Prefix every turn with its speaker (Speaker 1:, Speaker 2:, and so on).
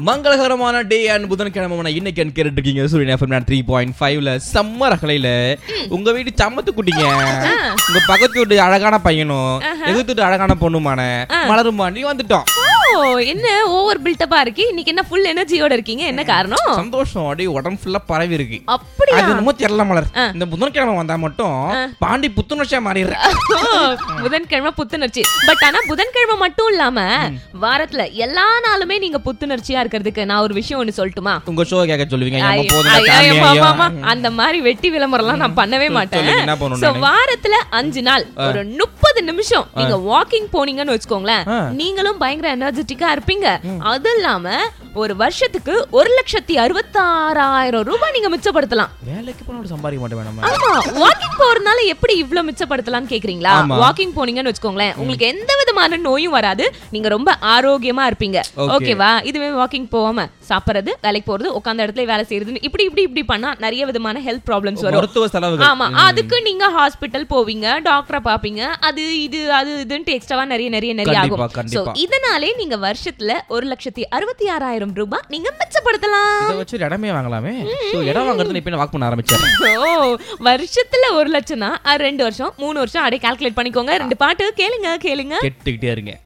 Speaker 1: மங்களகரமான day and புதன்கிழமை இன்னைக்கு கேட்டுட்டு இருக்கீங்க சூரியன் எஃப்எம் த்ரீ பாயிண்ட் ஃபைவ்ல செம்ம ரகலையில உங்க வீட்டு சம்மத்து குட்டிங்க உங்க பக்கத்து வீட்டு அழகான பையனும் எதிர்த்து வீட்டு அழகான பொண்ணுமான மலருமா நீ வந்துட்டோம்
Speaker 2: ஓ என்ன ஓவர் பில்டப்பா இருக்கு இன்னைக்கு என்ன ஃபுல் எனர்ஜியோட இருக்கீங்க என்ன காரணம்
Speaker 1: சந்தோஷம் அப்படியே உடம்பு ஃபுல்லா பரவி இருக்கு
Speaker 2: அப்படியா
Speaker 1: அது என்னமோ தெரியல மலர் இந்த புதன்கிழமை வந்தா மட்டும் பாண்டி புத்துணர்ச்சியா மாறிடுறேன்
Speaker 2: ஓ, புதன்கிழமை புத்துணர்ச்சி பட் ஆனா புதன்கிழமை மட்டும் இல்லாம வாரத்துல எல்லா நாளுமே நீங்க புத்துணர்ச்சியா இருக்கிறதுக்கு நான் ஒரு விஷயம் ஒண்ணு சொல்லட்டுமா
Speaker 1: உங்க ஷோ கேட்க சொல்லுவீங்க ஏம்மா
Speaker 2: ஐயோ,
Speaker 1: போதும்
Speaker 2: ஐயோ,
Speaker 1: சாமி,
Speaker 2: ஐயோ,
Speaker 1: ஐயோ.
Speaker 2: ஆமா, ஆமா. அந்த மாதிரி வெட்டி விளம்பரம்லாம் நான் பண்ணவே மாட்டேன்
Speaker 1: சொல்லுங்க, என்ன பண்ணணும்
Speaker 2: So,
Speaker 1: நானு?
Speaker 2: வாரத்துல அஞ்சு நாள் ஒரு முப்பது நிமிஷம் நீங்க வாக்கிங் போனீங்கன்னு வச்சுக்கோங்களேன்
Speaker 1: ஆ.
Speaker 2: நீங்களும் பயங்கர எனர்ஜெட்டிக்கா இருப்பீங்க அது இல்லாம ஒரு வருஷத்துக்கு ஒரு லட்சத்தி அறுபத்தாறாயிரம் ரூபாய் நீங்க மிச்சப்படுத்தலாம்
Speaker 1: வேலைக்கு போன சம்பாதிக்க மாட்டேன் வேணாமா
Speaker 2: ஆமா வாக்கிங் போறதுனால எப்படி இவ்ளோ மிச்சப்படுத்தலாம்னு கேக்குறீங்களா
Speaker 1: ஆமா.
Speaker 2: வாக்கிங் போனீங்கன்னு வச்சுக்கோங்களேன் உங்களுக்கு எந்த விதமான நோயும் வராது நீங்க ரொம்ப ஆரோக்கியமா இருப்பீங்க
Speaker 1: Okay.
Speaker 2: ஓகேவா இதுவே வாக்கிங் போகாம சாப்பிடுறது வேலைக்கு போறது உட்கார்ந்த இடத்துல வேலை செய்யறது இப்படி இப்படி இப்படி பண்ணா நிறைய விதமான ஹெல்த் ப்ராப்ளம்ஸ் வரும்
Speaker 1: மருத்துவ செலவுகள்
Speaker 2: ஆமா அதுக்கு நீங்க ஹாஸ்பிட்டல் போவீங்க டாக்டரை பாப்பீங்க அது இது அது இதுன்ட்டு எக்ஸ்ட்ராவா நிறைய நிறைய நிறைய
Speaker 1: கண்டிப்பா,
Speaker 2: ஆகும் சோ
Speaker 1: கண்டிப்பா.
Speaker 2: இதனாலே நீங்க வருஷத்துல ஒரு லட்சத்தி அறுபத்தி ஆறாயிரம் ரூபாய் நீங்க மிச்சப்படுத்தலாம்
Speaker 1: இதை வச்சு ஒரு இடமே வாங்கலாமே சோ இடம் வாங்குறது இப்ப வாக் பண்ண ஆரம்பிச்சேன்
Speaker 2: ஓ வருஷத்துல ஒரு லட்சம்னா அது ரெண்டு வருஷம் மூணு வருஷம் அப்படியே கால்குலேட் பண்ணிக்கோங்க ரெண்டு பாட்டு கேளுங்க கேளுங்க
Speaker 1: கேட்டுக்கிட்டே இருங்க